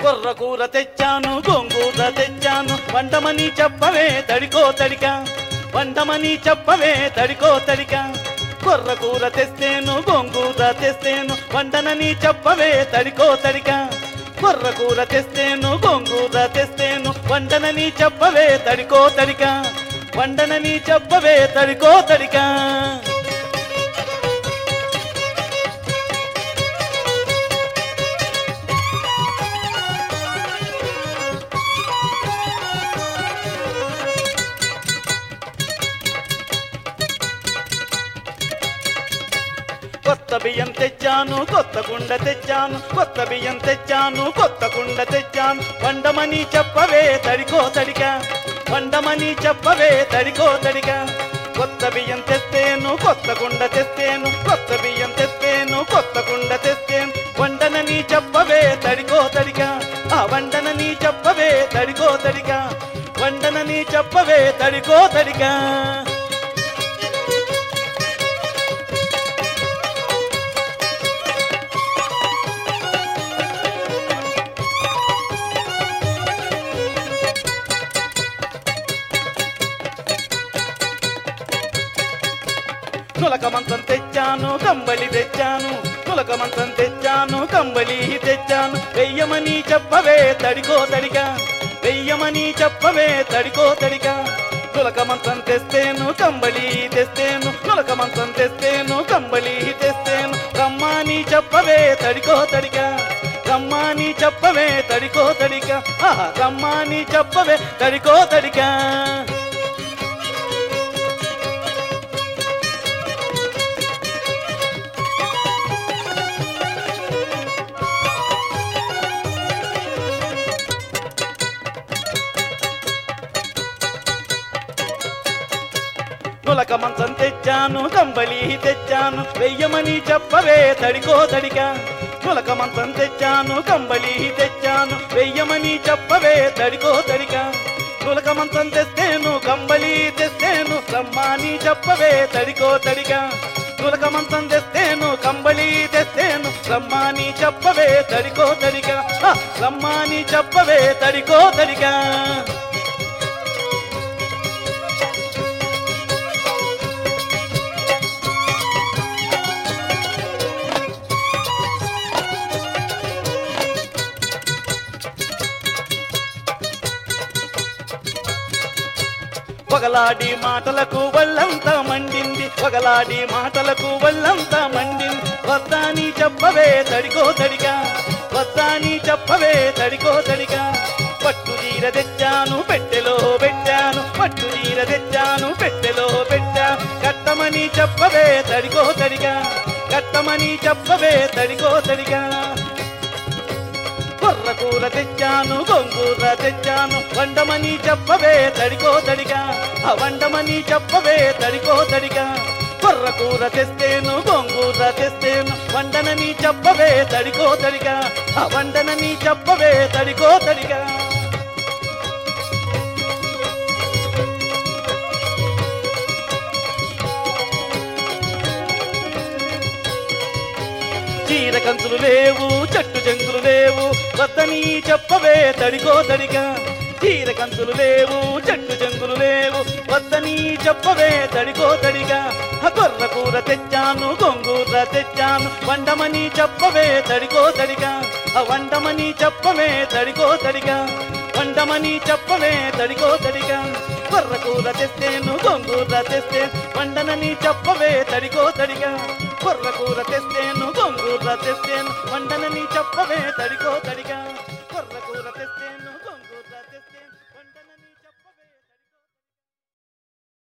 కొర్ర కూర తెచ్చాను గోంగూర తెచ్చాను వండమని చెప్పవే తడికో తడిక వండమని చెప్పవే తడికో తడిక కొర్ర కూర తెస్తేను గోంగూర తెస్తేను వండనని చెప్పవే తడికో తడిక కొర్ర కూర తెస్తేను గోంగూర తెస్తేను వండనని చెప్పవే తడికో తడిక వండనని చెప్పవే తడికో తడిక కొత్త బియ్యం తెచ్చాను కొత్త కుండ తెచ్చాను కొత్త బియ్యం తెచ్చాను కొత్త కుండ తెచ్చాను వండమని చెప్పవే తడికో తడిక వండమని చెప్పవే తడికో తడిక కొత్త బియ్యం తెస్తేను కొత్త కుండ తెస్తేను కొత్త బియ్యం తెస్తేను కొత్త కుండ తెస్తేను వండనని చెప్పవే తడికో తడిక ఆ వండనని చెప్పవే తడికో తడిక వండనని చెప్పవే తడికో తడిక నులక మంచం తెచ్చాను కంబలి తెచ్చాను నులక మంచం తెచ్చాను కంబలి తెచ్చాను వెయ్యమని చెప్పవే తడికో తడిక వెయ్యమని చెప్పవే తడికో తడిక నులక మంచం తెస్తేను కంబలి తెస్తేను నులక మంచం తెస్తేను కంబలి తెస్తేను రమ్మని చెప్పవే తడికో తడిక రమ్మని చెప్పవే తడికో తడిక ఆహా రమ్మని చెప్పవే తడికో తడిక నులక మంచం తెచ్చాను కంబలి తెచ్చాను వెయ్యమని చెప్పవే తడికో తడిక నులక మంచం తెచ్చాను కంబలి తెచ్చాను వెయ్యమని చెప్పవే తడికో తడిక నులక మంచం తెస్తేను కంబలి తెస్తేను రమ్మని చెప్పవే తడికో తడిక నులక మంచం తెస్తేను కంబలి తెస్తేను రమ్మని చెప్పవే తడికో తడిక ఆ, రమ్మని చెప్పవే తడికో తడిక పగలాడి మాటలకు వల్లంతా మండింది పగలాడి మాటలకు వల్లంతా మండింది వద్దాని చెప్పవే తడికో తడిగా వద్దాని చెప్పవే తడికో తడిగా పట్టు చీర తెచ్చాను పెట్టెలో పెట్టాను పట్టు చీర తెచ్చాను పెట్టెలో పెట్టాను కట్టమని చెప్పవే తడికో తడిగా కట్టమని చెప్పవే తడికో తడిగా కొర్ర కూర తెచ్చాను గోంగూర తెచ్చాను వండమని చెప్పవే తడికో తడిగా ఆ వండమని చెప్పవే తడికో తడిగా కొర్ర కూర తెస్తేను గోంగూర తెస్తేను వండనని చెప్పవే తడికో తడిగా ఆ వండనని చెప్పవే తడికో తడిగా చీర కంచులు లేవు చెట్టు జంగులు లేవు వద్దని చెప్పవే తడికో తడిగా చీర కంచులు లేవు చెట్టు జంగులు లేవు వద్దని చెప్పవే తడికో తడిగా ఆ కొర్ర కూర తెచ్చాను గోంగూర తెచ్చాను వండమని చెప్పవే తడికో తడిగా ఆ వండమని చెప్పవే తడికో తడిగా వండమని చెప్పవే తడికో తడిగా కొర్ర కూర తెస్తేను గోంగూర తెస్తే వండనని చెప్పవే తడికో తడిగా కొర్ర కూర తెస్తేను గోంగూర తెస్తేను వండనని చెప్పవే తడికో తడిగా